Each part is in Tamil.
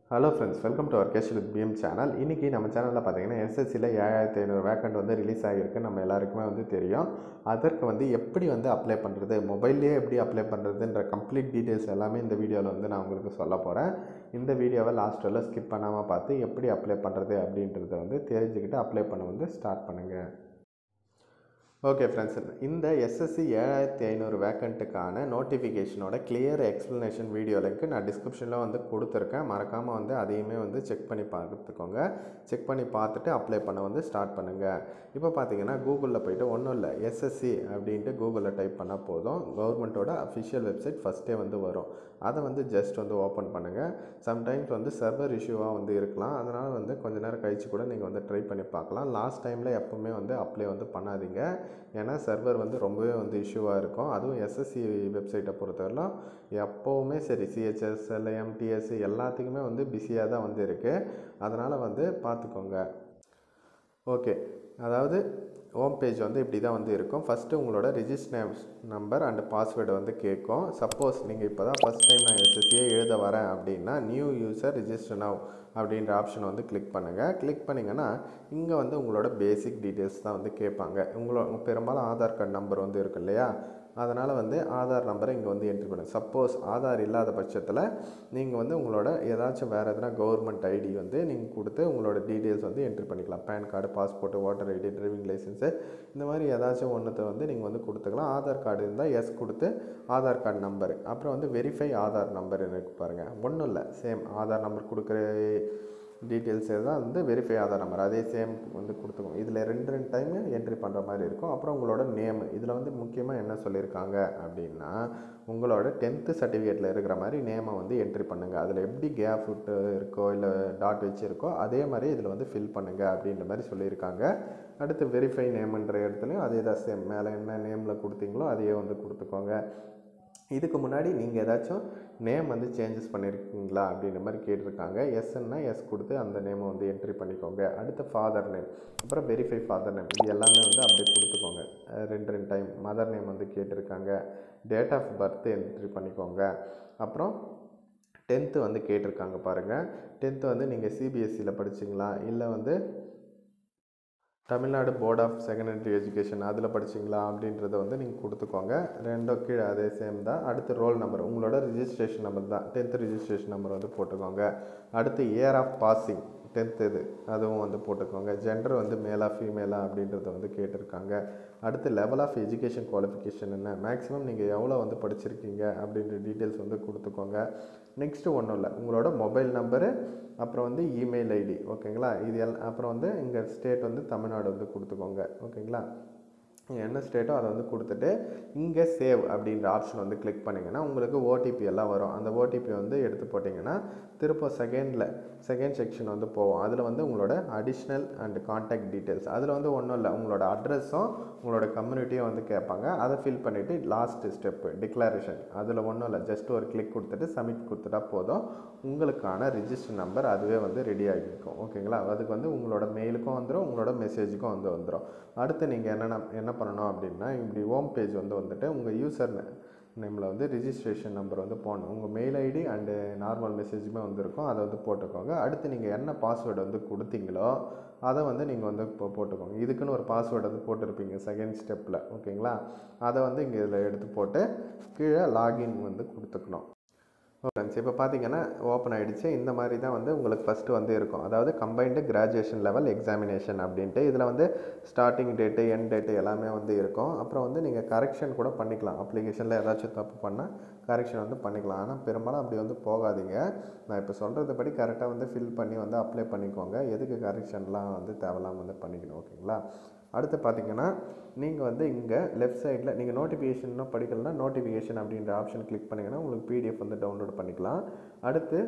hello friends welcome to our cash with PM channel இன்றைக்கி நம்ம சேனலில் பார்த்தீங்கன்னா எஸ்எஸ்சியில் ஏழாயிரத்தி ஐநூறு வேக்கண்ட் வந்து ரிலீஸ் ஆகியிருக்கு நம்ம எல்லாருக்குமே வந்து தெரியும் அதற்கு வந்து எப்படி வந்து அப்ளை பண்ணுறது மொபைல்லேயே எப்படி அப்ளை பண்ணுறதுன்ற கம்ப்ளீட் டீட்டெயில்ஸ் எல்லாமே இந்த வீடியோவில் வந்து நான் உங்களுக்கு சொல்ல போகிறேன் இந்த வீடியோவை லாஸ்ட் வரல ஸ்கிப் பண்ணாமல் பார்த்து எப்படி அப்ளை பண்ணுறது அப்படின்றத வந்து தெரிஞ்சுக்கிட்டு அப்ளை பண்ண வந்து ஸ்டார்ட் பண்ணுங்கள் ஓகே ஃப்ரெண்ட்ஸ் இந்த எஸ்எஸ்சி ஏழாயிரத்தி ஐநூறு வேக்கண்ட்டுக்கான நோட்டிஃபிகேஷனோட கிளியர் எக்ஸ்ப்ளனேஷன் வீடியோ லிங்க் நான் டிஸ்கிரிப்ஷனில் வந்து கொடுத்துருக்கேன் மறக்காமல் வந்து அதையுமே வந்து செக் பண்ணி பார்த்துக்கோங்க செக் பண்ணி பார்த்துட்டு அப்ளை பண்ண வந்து ஸ்டார்ட் பண்ணுங்கள் இப்போ பார்த்தீங்கன்னா கூகுளில் போயிட்டு ஒன்றும் இல்லை எஸ்எஸ்சி அப்படின்ட்டு கூகுளில் டைப் பண்ணால் போதும் கவர்மெண்ட்டோட அஃபிஷியல் வெப்சைட் ஃபஸ்ட்டே வந்து வரும் அதை வந்து ஜஸ்ட் வந்து ஓப்பன் பண்ணுங்கள் சம்டைம்ஸ் வந்து சர்வர் இஷ்யூவாக வந்து இருக்கலாம் அதனால் வந்து கொஞ்ச நேரம் கழித்து கூட நீங்கள் வந்து ட்ரை பண்ணி பார்க்கலாம் லாஸ்ட் டைமில் எப்போவுமே வந்து அப்ளை வந்து பண்ணாதீங்க ஏன்னா சர்வர் வந்து ரொம்பவே வந்து இஷ்யூவாக இருக்கும் அதுவும் எஸ்எஸ்சி வெப்சைட்டை பொறுத்தவரையிலும் எப்போவுமே சரி சிஹெச்எஸ் எல்ஐஎம் டிஎஸ்சி எல்லாத்துக்குமே வந்து பிஸியாக தான் வந்து இருக்குது அதனால் வந்து பார்த்துக்கோங்க ஓகே அதாவது ஹோம் பேஜ் வந்து இப்படி தான் வந்து இருக்கும் ஃபஸ்ட்டு உங்களோட ரிஜிஸ்டர் நம்பர் அண்ட் பாஸ்வேர்டு வந்து கேட்கும் சப்போஸ் நீங்கள் இப்போ தான் ஃபஸ்ட் டைம் நான் எஸ்எஸ்சியே எழுத வரேன் அப்படின்னா நியூ யூசர் ரிஜிஸ்டர் நவ் அப்படின்ற ஆப்ஷனை வந்து கிளிக் பண்ணுங்கள் கிளிக் பண்ணிங்கன்னா இங்கே வந்து உங்களோட பேசிக் டீட்டெயில்ஸ் தான் வந்து கேட்பாங்க உங்களோட பெரும்பாலும் ஆதார் கார்டு நம்பர் வந்து இருக்கும் இல்லையா அதனால் வந்து ஆதார் நம்பரை இங்கே வந்து என்ட்ரி பண்ணுங்கள் சப்போஸ் ஆதார் இல்லாத பட்சத்தில் நீங்கள் வந்து உங்களோட ஏதாச்சும் வேறு எதனா கவர்மெண்ட் ஐடி வந்து நீங்கள் கொடுத்து உங்களோட டீட்டெயில்ஸ் வந்து என்ட்ரி பண்ணிக்கலாம் PAN card passport voter ID driving licence இந்த மாதிரி ஏதாச்சும் ஒன்றுத்தை வந்து நீங்கள் வந்து கொடுத்துக்கலாம் ஆதார் கார்டு இருந்தால் எஸ் கொடுத்து ஆதார் கார்டு நம்பர் அப்புறம் வந்து வெரிஃபை ஆதார் நம்பர் இருக்கு பாருங்கள் ஒன்றும் இல்லை சேம் ஆதார் நம்பர் கொடுக்குற டீட்டெயில்ஸ் தான் வந்து வெரிஃபை ஆதார் நம்பர் அதே சேம் வந்து கொடுத்துக்கோங்க இதில் ரெண்டு ரெண்டு டைமு என்ட்ரி பண்ணுற மாதிரி இருக்கும் அப்புறம் உங்களோட நேம் இதில் வந்து முக்கியமாக என்ன சொல்லியிருக்காங்க அப்படின்னா உங்களோட டென்த்து சர்டிஃபிகேட்டில் இருக்கிற மாதிரி நேமை வந்து என்ட்ரி பண்ணுங்கள் அதில் எப்படி கேப் விட்டு இருக்கோ இல்லை டாட் வச்சுருக்கோ அதே மாதிரி இதில் வந்து ஃபில் பண்ணுங்கள் அப்படின்ற மாதிரி சொல்லியிருக்காங்க அடுத்து வெரிஃபை நேம்ன்ற இடத்துலையும் அதே தான் சேம் மேலே என்ன நேமில் கொடுத்தீங்களோ அதையே வந்து கொடுத்துக்கோங்க இதுக்கு முன்னாடி நீங்கள் ஏதாச்சும் நேம் வந்து சேஞ்சஸ் பண்ணியிருக்கீங்களா அப்படின்ற மாதிரி கேட்டிருக்காங்க எஸ்ன்னா எஸ் கொடுத்து அந்த நேமை வந்து என்ட்ரி பண்ணிக்கோங்க அடுத்து ஃபாதர் நேம் அப்புறம் வெரிஃபை ஃபாதர் நேம் இது எல்லாமே வந்து அப்படியே கொடுத்துக்கோங்க ரெண்டு ரெண்டு டைம் மதர் நேம் வந்து கேட்டிருக்காங்க டேட் ஆஃப் பர்த் என்ட்ரி பண்ணிக்கோங்க அப்புறம் டென்த்து வந்து கேட்டிருக்காங்க பாருங்கள் டென்த்து வந்து நீங்கள் சிபிஎஸ்சியில் படிச்சிங்களா இல்லை வந்து Tamil Nadu board of secondary education அதில் படிச்சிங்களா அப்படின்றத வந்து நீங்கள் கொடுத்துக்கோங்க ரெண்டோ கீழே அதே சேம் தான் அடுத்து ரோல் நம்பர் உங்களோட ரிஜிஸ்ட்ரேஷன் நம்பர் தான் டென்த்து ரிஜிஸ்ட்ரேஷன் நம்பர் வந்து போட்டுக்கோங்க அடுத்து இயர் ஆஃப் பாசிங் டென்த்து இது அதுவும் வந்து போட்டுக்கோங்க ஜெண்டர் வந்து மேலா ஃபீமேலா அப்படின்றத வந்து கேட்டிருக்காங்க அடுத்து லெவல் ஆஃப் எஜுகேஷன் குவாலிஃபிகேஷன் என்ன மேக்ஸிமம் நீங்கள் எவ்வளோ வந்து படிச்சிருக்கீங்க அப்படின்ற டீட்டெயில்ஸ் வந்து கொடுத்துக்கோங்க நெக்ஸ்ட்டு ஒன்றும் இல்லை உங்களோட மொபைல் நம்பரு அப்புறம் வந்து இமெயில் ஐடி ஓகேங்களா இது எல் அப்புறம் வந்து இங்கே ஸ்டேட் வந்து தமிழ்நாடு வந்து கொடுத்துக்கோங்க ஓகேங்களா என்ன ஸ்டேட்டோ அதை வந்து கொடுத்துட்டு இங்கே சேவ் அப்படின்ற ஆப்ஷன் வந்து கிளிக் பண்ணிங்கன்னா உங்களுக்கு ஓடிபி எல்லாம் வரும் அந்த ஓடிபி வந்து எடுத்து போட்டிங்கன்னா திரும்ப செகண்டில் செகண்ட் செக்ஷன் வந்து போவோம் அதில் வந்து உங்களோட அடிஷ்னல் அண்ட் கான்டாக்ட் டீட்டெயில்ஸ் அதில் வந்து ஒன்றும் இல்லை உங்களோட அட்ரஸும் உங்களோட கம்யூனிட்டியும் வந்து கேட்பாங்க அதை ஃபில் பண்ணிவிட்டு லாஸ்ட் ஸ்டெப்பு டிக்ளரேஷன் அதில் ஒன்றும் இல்லை ஜஸ்ட் ஒரு கிளிக் கொடுத்துட்டு சப்மிட் கொடுத்துட்டா போதும் உங்களுக்கான ரிஜிஸ்டர் நம்பர் அதுவே வந்து ரெடி ஆகிருக்கும் ஓகேங்களா அதுக்கு வந்து உங்களோட மெயிலுக்கும் வந்துடும் உங்களோட மெசேஜுக்கும் வந்து வந்துடும் அடுத்து நீங்கள் என்னென்ன என்ன பண்ணணும் அப்படின்னா இப்படி ஹோம் பேஜ் வந்து வந்துட்டு உங்கள் யூசர் நேமில் வந்து ரிஜிஸ்ட்ரேஷன் நம்பர் வந்து போடணும் உங்கள் மெயில் ஐடி அண்டு நார்மல் மெசேஜுமே வந்துருக்கும் அதை வந்து போட்டுக்கோங்க அடுத்து நீங்கள் என்ன பாஸ்வேர்டு வந்து கொடுத்தீங்களோ அதை வந்து நீங்கள் வந்து இப்போ போட்டுக்கோங்க இதுக்குன்னு ஒரு பாஸ்வேர்டு வந்து போட்டிருப்பீங்க செகண்ட் ஸ்டெப்பில் ஓகேங்களா அதை வந்து இங்கே இதில் எடுத்து போட்டு கீழே லாகின் வந்து கொடுத்துக்கணும் ஃப்ரெண்ட்ஸ் இப்போ பார்த்தீங்கன்னா ஓப்பன் ஆகிடுச்சு இந்த மாதிரி தான் வந்து உங்களுக்கு ஃபஸ்ட்டு வந்து இருக்கும் அதாவது கம்பைன்டு கிராஜுவேஷன் லெவல் எக்ஸாமினேஷன் அப்படின்ட்டு இதில் வந்து ஸ்டார்டிங் டேட்டு எண்ட் டேட்டு எல்லாமே வந்து இருக்கும் அப்புறம் வந்து நீங்கள் கரெக்ஷன் கூட பண்ணிக்கலாம் அப்ளிகேஷனில் ஏதாச்சும் தப்பு பண்ணால் கரெக்ஷன் வந்து பண்ணிக்கலாம் ஆனால் பெரும்பாலும் அப்படி வந்து போகாதீங்க நான் இப்போ சொல்கிறது படி கரெக்டாக வந்து ஃபில் பண்ணி வந்து அப்ளை பண்ணிக்கோங்க எதுக்கு கரெக்ஷன்லாம் வந்து தேவையில்லாமல் வந்து பண்ணிக்கணும் ஓகேங்களா அடுத்து பார்த்தீங்கன்னா நீங்கள் வந்து இங்கே லெஃப்ட் சைடில் நீங்கள் நோட்டிஃபிகேஷன் படிக்கலனா நோட்டிஃபிகேஷன் அப்படின்ற ஆப்ஷன் கிளிக் பண்ணிங்கன்னா உங்களுக்கு பிடிஎஃப் வந்து டவுன்லோட் பண்ணிக்கலாம் அடுத்து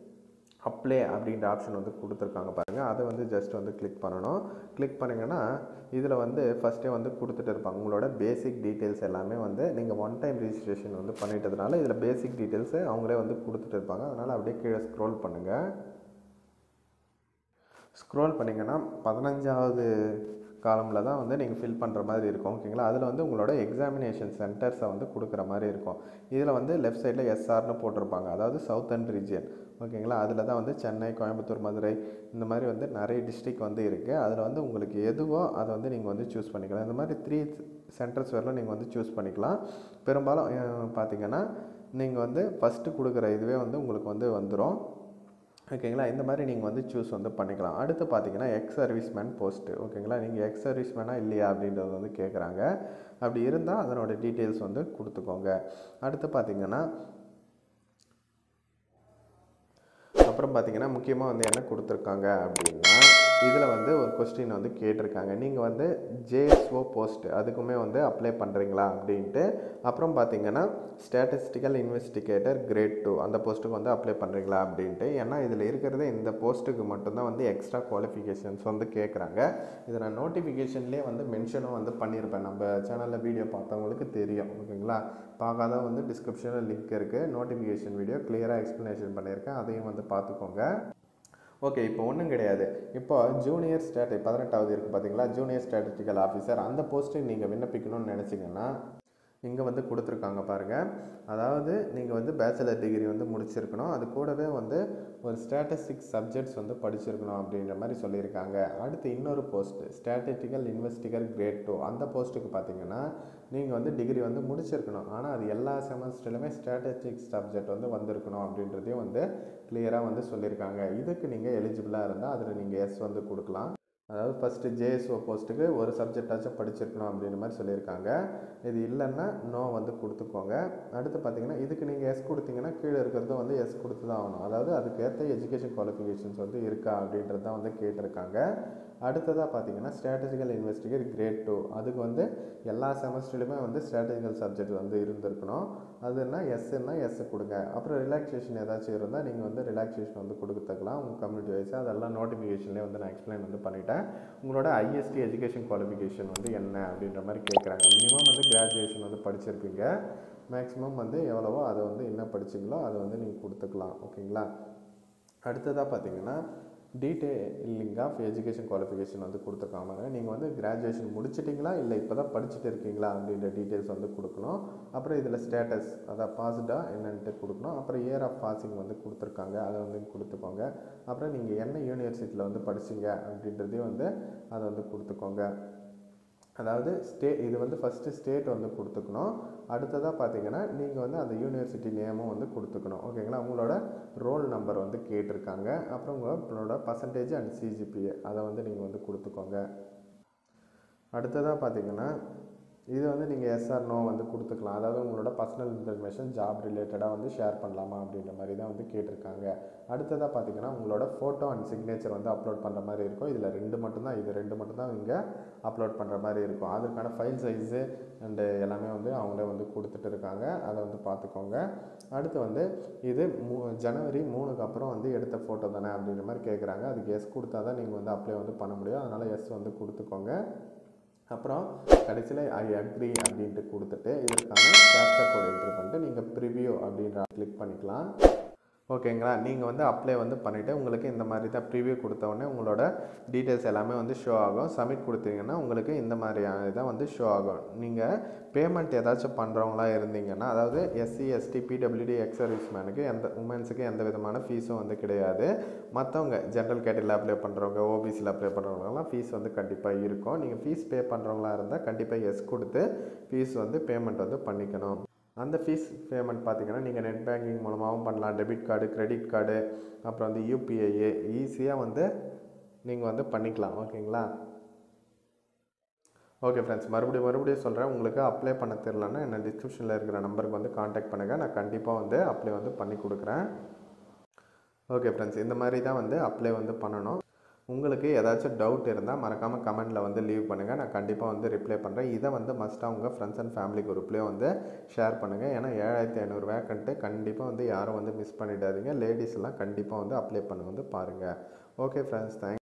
அப்ளை அப்படின்ற ஆப்ஷன் வந்து கொடுத்துருக்காங்க பாருங்கள் அதை வந்து ஜஸ்ட் வந்து கிளிக் பண்ணணும் கிளிக் பண்ணிங்கன்னா இதில் வந்து ஃபஸ்ட்டே வந்து கொடுத்துட்டு இருப்பாங்க உங்களோட பேசிக் டீட்டெயில்ஸ் எல்லாமே வந்து நீங்கள் ஒன் டைம் ரிஜிஸ்ட்ரேஷன் வந்து பண்ணிட்டதுனால இதில் பேசிக் டீட்டெயில்ஸு அவங்களே வந்து கொடுத்துட்டு இருப்பாங்க அதனால் அப்படியே கீழே ஸ்க்ரோல் பண்ணுங்கள் ஸ்க்ரோல் பண்ணிங்கன்னா பதினஞ்சாவது காலமில் தான் வந்து நீங்கள் ஃபில் பண்ணுற மாதிரி இருக்கும் ஓகேங்களா அதில் வந்து உங்களோட எக்ஸாமினேஷன் சென்டர்ஸை வந்து கொடுக்குற மாதிரி இருக்கும் இதில் வந்து லெஃப்ட் சைடில் எஸ்ஆர்னு போட்டிருப்பாங்க அதாவது சவுத் அண்ட் ரீஜியன் ஓகேங்களா அதில் தான் வந்து சென்னை கோயம்புத்தூர் மதுரை இந்த மாதிரி வந்து நிறைய டிஸ்ட்ரிக் வந்து இருக்குது அதில் வந்து உங்களுக்கு எதுவோ அதை வந்து நீங்கள் வந்து சூஸ் பண்ணிக்கலாம் இந்த மாதிரி த்ரீ சென்டர்ஸ் வரலாம் நீங்கள் வந்து சூஸ் பண்ணிக்கலாம் பெரும்பாலும் அஹ், பார்த்தீங்கன்னா நீங்கள் வந்து ஃபஸ்ட்டு கொடுக்குற இதுவே வந்து உங்களுக்கு வந்து வந்துடும் ஓகேங்களா இந்த மாதிரி நீங்கள் வந்து சூஸ் வந்து பண்ணிக்கலாம் அடுத்து பார்த்தீங்கன்னா எக்ஸ் சர்வீஸ்மேன் போஸ்ட்டு ஓகேங்களா நீங்கள் எக்ஸ் சர்வீஸ்மேனாக இல்லையா அப்படின்றது வந்து கேட்குறாங்க அப்படி இருந்தால் அதனோட டீட்டெயில்ஸ் வந்து கொடுத்துக்கோங்க அடுத்து பார்த்தீங்கன்னா அப்புறம் பார்த்தீங்கன்னா முக்கியமாக வந்து என்ன கொடுத்துருக்காங்க அப்படின்னா இதில் வந்து ஒரு கொஸ்டின் வந்து கேட்டிருக்காங்க நீங்கள் வந்து ஜேஎஸ்ஓ போஸ்ட் அதுக்குமே வந்து அப்ளை பண்ணுறீங்களா அப்படின்ட்டு அப்புறம் பார்த்தீங்கன்னா ஸ்டாட்டிஸ்டிக்கல் இன்வெஸ்டிகேட்டர் கிரேட் டூ அந்த போஸ்ட்டுக்கு வந்து அப்ளை பண்ணுறீங்களா அப்படின்ட்டு ஏன்னா இதில் இருக்கிறது இந்த போஸ்ட்டுக்கு மட்டும்தான் வந்து எக்ஸ்ட்ரா குவாலிஃபிகேஷன்ஸ் வந்து கேட்குறாங்க இதை நான் நோட்டிஃபிகேஷன்லேயே வந்து மென்ஷனும் வந்து பண்ணியிருப்பேன் நம்ம சேனலில் வீடியோ பார்த்தவங்களுக்கு தெரியும் ஓகேங்களா பார்க்காத வந்து டிஸ்கிரிப்ஷனில் லிங்க் இருக்குது நோட்டிஃபிகேஷன் வீடியோ கிளியராக எக்ஸ்ப்ளனேஷன் பண்ணியிருக்கேன் அதையும் வந்து பார்த்துக்கோங்க ஓகே இப்போ ஒன்றும் கிடையாது இப்போ ஜூனியர் ஸ்டாட்டி பதினெட்டாவது இருக்குது பார்த்தீங்களா ஜூனியர் ஸ்டாட்டிஸ்டிக்கல் ஆஃபீஸர் அந்த போஸ்ட்டுக்கு நீங்கள் விண்ணப்பிக்கணும்னு நினச்சிங்கன்னா இங்கே வந்து கொடுத்துருக்காங்க பாருங்கள் அதாவது நீங்கள் வந்து பேச்சுலர் டிகிரி வந்து முடிச்சிருக்கணும் அது கூடவே வந்து ஒரு ஸ்டாட்டிஸ்டிக்ஸ் சப்ஜெக்ட்ஸ் வந்து படிச்சிருக்கணும் அப்படின்ற மாதிரி சொல்லியிருக்காங்க அடுத்து இன்னொரு post statistical investigator grade two அந்த போஸ்ட்டுக்கு பார்த்தீங்கன்னா நீங்கள் வந்து டிகிரி வந்து முடிச்சிருக்கணும் ஆனால் அது எல்லா செமஸ்டர்லையுமே ஸ்டாட்டிஸ்டிக்ஸ் சப்ஜெக்ட் வந்து வந்திருக்கணும் அப்படின்றதையும் வந்து கிளியராக வந்து சொல்லியிருக்காங்க இதுக்கு நீங்கள் எலிஜிபிளாக இருந்தால் அதில் நீங்கள் எஸ் வந்து கொடுக்கலாம் அதாவது ஃபஸ்ட்டு ஜேஎஸ்ஓ போஸ்ட்டுக்கு ஒரு சப்ஜெக்டாச்சும் படிச்சிருக்கணும் அப்படின்ற மாதிரி சொல்லியிருக்காங்க இது இல்லைன்னா நோ வந்து கொடுத்துக்கோங்க அடுத்து பார்த்தீங்கன்னா இதுக்கு நீங்கள் எஸ் கொடுத்தீங்கன்னா கீழே இருக்கிறது வந்து எஸ் கொடுத்து தான் ஆகணும் அதாவது அதுக்கேற்ற எஜுகேஷன் குவாலிஃபிகேஷன்ஸ் வந்து இருக்கா அப்படின்றது தான் வந்து கேட்டிருக்காங்க அடுத்ததாக பார்த்தீங்கன்னா ஸ்ட்ராட்டஜிக்கல் இன்வெஸ்டிகேட் கிரேட் டூ அதுக்கு வந்து எல்லா செமஸ்டர்லையுமே வந்து ஸ்ட்ராட்டஜிக்கல் சப்ஜெக்ட் வந்து இருந்திருக்கணும் அதுனா எஸ்ன்னா எஸ் கொடுங்க அப்புறம் ரிலாக்ஸேஷன் ஏதாச்சும் இருந்தால் நீங்கள் வந்து ரிலாக்ஸேஷன் வந்து கொடுத்துக்கலாம் உங்கள் கம்யூனிட்டி வைஸ் அதெல்லாம் நோட்டிஃபிகேஷன்லேயே வந்து நான் எக்ஸ்பிளைன் வந்து பண்ணிட்டேன் உங்களோட ஐஎஸ்டி எஜுகேஷன் குவாலிஃபிகேஷன் வந்து என்ன அப்படின்ற மாதிரி கேட்குறாங்க மினிமம் வந்து கிராஜுவேஷன் வந்து படிச்சிருப்பீங்க மேக்ஸிமம் வந்து எவ்வளவோ அதை வந்து என்ன படிச்சிங்களோ அதை வந்து நீங்கள் கொடுத்துக்கலாம் ஓகேங்களா அடுத்ததாக பார்த்தீங்கன்னா டீட்டெயிலிங் ஆஃப் எஜுகேஷன் குவாலிஃபிகேஷன் வந்து கொடுத்துருக்காங்க நீங்கள் வந்து கிராஜுவேஷன் முடிச்சிட்டிங்களா இல்லை இப்போ தான் படிச்சுட்டு இருக்கீங்களா அப்படின்ற டீட்டெயில்ஸ் வந்து கொடுக்கணும் அப்புறம் இதில் ஸ்டேட்டஸ் அதான் பாஸ்டா என்னன்ட்டு கொடுக்கணும் அப்புறம் இயர் ஆஃப் பாசிங் வந்து கொடுத்துருக்காங்க அதை வந்து கொடுத்துக்கோங்க அப்புறம் நீங்கள் என்ன யூனிவர்சிட்டியில் வந்து படிச்சீங்க அப்படின்றதையும் வந்து அதை வந்து கொடுத்துக்கோங்க அதாவது ஸ்டே இது வந்து ஃபஸ்ட்டு ஸ்டேட் வந்து கொடுத்துக்கணும் அடுத்ததாக பார்த்தீங்கன்னா நீங்கள் வந்து அந்த யூனிவர்சிட்டி நேமும் வந்து கொடுத்துக்கணும் ஓகேங்களா உங்களோட ரோல் நம்பர் வந்து கேட்டிருக்காங்க அப்புறம் உங்களோட பர்சன்டேஜ் அண்ட் சிஜிபிஏ அதை வந்து நீங்கள் வந்து கொடுத்துக்கோங்க அடுத்ததாக பார்த்தீங்கன்னா இது வந்து நீங்கள் எஸ்ஆர் நோ வந்து கொடுத்துக்கலாம் அதாவது உங்களோட பர்சனல் இன்ஃபர்மேஷன் ஜாப் ரிலேட்டடாக வந்து ஷேர் பண்ணலாமா அப்படின்ற மாதிரி தான் வந்து கேட்டிருக்காங்க அடுத்ததாக பார்த்தீங்கன்னா உங்களோட ஃபோட்டோ அண்ட் சிக்னேச்சர் வந்து அப்லோட் பண்ணுற மாதிரி இருக்கும் இதில் ரெண்டு மட்டும்தான் இது ரெண்டு மட்டும்தான் இங்கே அப்லோட் பண்ணுற மாதிரி இருக்கும் அதுக்கான ஃபைல் சைஸு அண்டு எல்லாமே வந்து அவங்களே வந்து கொடுத்துட்டு இருக்காங்க அதை வந்து பார்த்துக்கோங்க அடுத்து வந்து இது மூ ஜனவரி மூணுக்கு அப்புறம் வந்து எடுத்த ஃபோட்டோ தானே அப்படின்ற மாதிரி கேட்குறாங்க அதுக்கு எஸ் கொடுத்தா தான் நீங்கள் வந்து அப்ளை வந்து பண்ண முடியும் அதனால் எஸ் வந்து கொடுத்துக்கோங்க அப்புறம் கடைசியில் ஐ அக்ரி அப்படின்ட்டு கொடுத்துட்டு இதற்கான கேப்சர் கோட் என்ட்ரி பண்ணிட்டு நீங்கள் ப்ரிவியூ அப்படின்ற கிளிக் பண்ணிக்கலாம் ஓகேங்களா நீங்கள் வந்து அப்ளை வந்து பண்ணிவிட்டு உங்களுக்கு இந்த மாதிரி தான் ப்ரிவியூ கொடுத்த உடனே உங்களோட டீட்டெயில்ஸ் எல்லாமே வந்து ஷோ ஆகும் சப்மிட் கொடுத்தீங்கன்னா உங்களுக்கு இந்த மாதிரியான இதான் வந்து ஷோ ஆகும் நீங்கள் பேமெண்ட் ஏதாச்சும் பண்ணுறவங்களா இருந்தீங்கன்னா அதாவது எஸ்சி எஸ்டி பிடபிள்யூடி எக்ஸ் சர்வீஸ்மேனுக்கு எந்த உமன்ஸுக்கு எந்த விதமான ஃபீஸும் வந்து கிடையாது மற்றவங்க ஜென்ரல் கேட்டரியில் அப்ளை பண்ணுறவங்க ஓபிசியில் அப்ளை பண்ணுறவங்கலாம் ஃபீஸ் வந்து கண்டிப்பாக இருக்கும் நீங்கள் ஃபீஸ் பே பண்ணுறவங்களா இருந்தால் கண்டிப்பாக எஸ் கொடுத்து ஃபீஸ் வந்து பேமெண்ட் வந்து பண்ணிக்கணும் அந்த ஃபீஸ் பேமெண்ட் பார்த்தீங்கன்னா நீங்கள் நெட் பேங்கிங் மூலமாகவும் பண்ணலாம் டெபிட் கார்டு கிரெடிட் கார்டு அப்புறம் வந்து யூபிஐஏ ஈஸியாக வந்து நீங்கள் வந்து பண்ணிக்கலாம் ஓகேங்களா ஓகே ஃப்ரெண்ட்ஸ் மறுபடியும் மறுபடியும் சொல்கிறேன் உங்களுக்கு அப்ளை பண்ண தெரிலன்னா என்ன டிஸ்கிரிப்ஷனில் இருக்கிற நம்பருக்கு வந்து காண்டாக்ட் பண்ணுங்கள் நான் கண்டிப்பாக வந்து அப்ளை வந்து பண்ணி கொடுக்குறேன் ஓகே ஃப்ரெண்ட்ஸ் இந்த மாதிரி தான் வந்து அப்ளை வந்து பண்ணணும் உங்களுக்கு ஏதாச்சும் டவுட் இருந்தால் மறக்காமல் கமெண்ட்டில் வந்து லீவ் பண்ணுங்கள் நான் கண்டிப்பாக வந்து ரிப்ளை பண்ணுறேன் இதை வந்து மஸ்ட்டாக உங்கள் ஃப்ரெண்ட்ஸ் அண்ட் ஃபேமிலி குரூப்லேயே வந்து ஷேர் பண்ணுங்கள் ஏன்னா ஏழாயிரத்தி ஐநூறு வேக்கண்ட்டு கண்டிப்பாக வந்து யாரும் வந்து மிஸ் பண்ணிடாதீங்க லேடிஸ் எல்லாம் கண்டிப்பாக வந்து அப்ளை பண்ண வந்து பாருங்கள் ஓகே ஃப்ரெண்ட்ஸ் தேங்க்